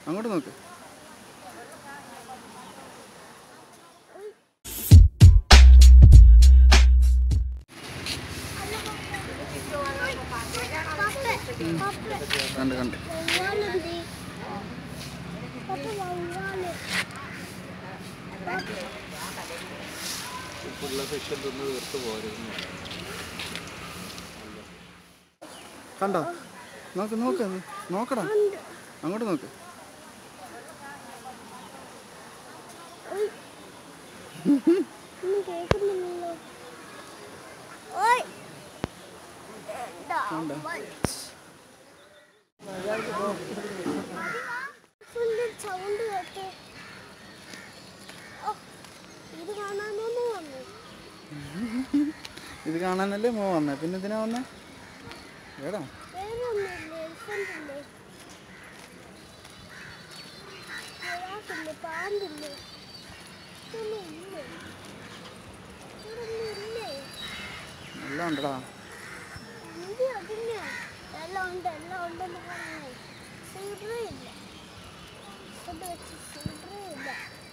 അങ്ങോട്ട് നോക്ക് കണ്ട് കണ്ട് ഉള്ള ഫിഷ് തിന്ന് തീർത്ത് പോരുന്നു കണ്ടോ നോക്ക് നോക്ക് നീ. നോക്കടാ അങ്ങോട്ട് നോക്ക് കേൾക്കുന്നില്ലല്ലോ ഓയ് കണ്ടോ സൗണ്ട് കേട്ട് ഓ, ഇത് കാണാനൊന്നും വന്നു ഇത് കാണാനല്ലേ മോ വന്നേ പിന്നെ ഇതിനാ വന്നേ ഏടാ വേറെ ഒന്നുമില്ലേ എലിഫന്റ് ഇല്ലേ ജിറാഫില്ലേ പാമ്പില്ലേ ഇതൊന്നും ഇല്ലേ ഇവിടൊന്നും ഇല്ലേ എല്ലാം ഉണ്ടടാ എന്ത് അതില്ല എല്ലാം ഉണ്ട് എല്ലാം ഉണ്ടെന്ന് പറഞ്ഞു സീഡറേ ഇല്ല ഇത് വെച്ച് സീഡറേ ഇല്ല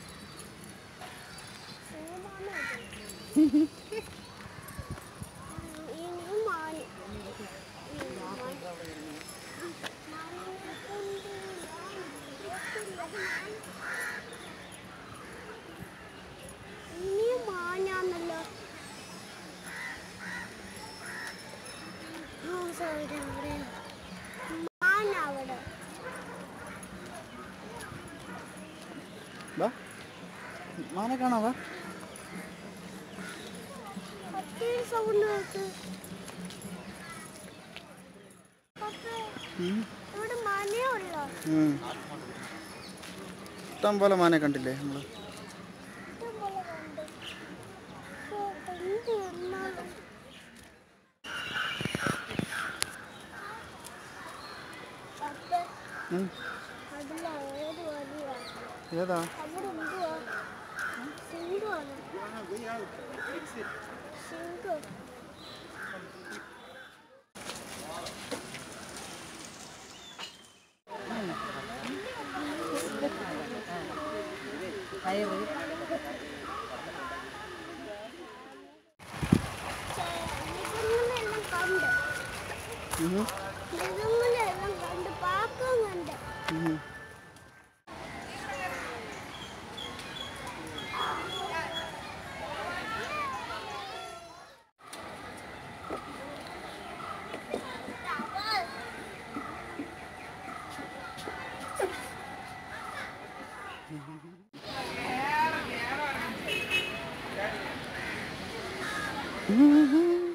സീഡാണ് ഇത്. ഇനി മാന് ഈ മാൻ. മാനിനെ കൊണ്ട് ഞാൻ മാൻ. ഇനിയും മാനാന്നല്ലോ ആ, sorry, അവിടെ. മാൻ അവിടെ വാ മാനെ കാണാ വാ പപ്പേ സൗണ്ട് കേട്ട് പപ്പേ ഉം. ഇവിടെ മാനേ ഉള്ളോ ഉം. ഇഷ്ടം പോലെ മാനെ കണ്ടില്ലേ നമ്മള് ഇഷ്ടംപോലെ കണ്ട് ഓ, എന്ത് എന്നാലും പപ്പേ ഉം. അതില ഏത് വലിയ ഏതാ അവിടെ എന്തുവാ സിംഗമാണ് സിംഗ് മൃഗങ്ങളെല്ലാം കണ്ട് ഉം. മൃഗങ്ങളെല്ലാം കണ്ട് പാക്കം കണ്ട് ഉം. ഉം.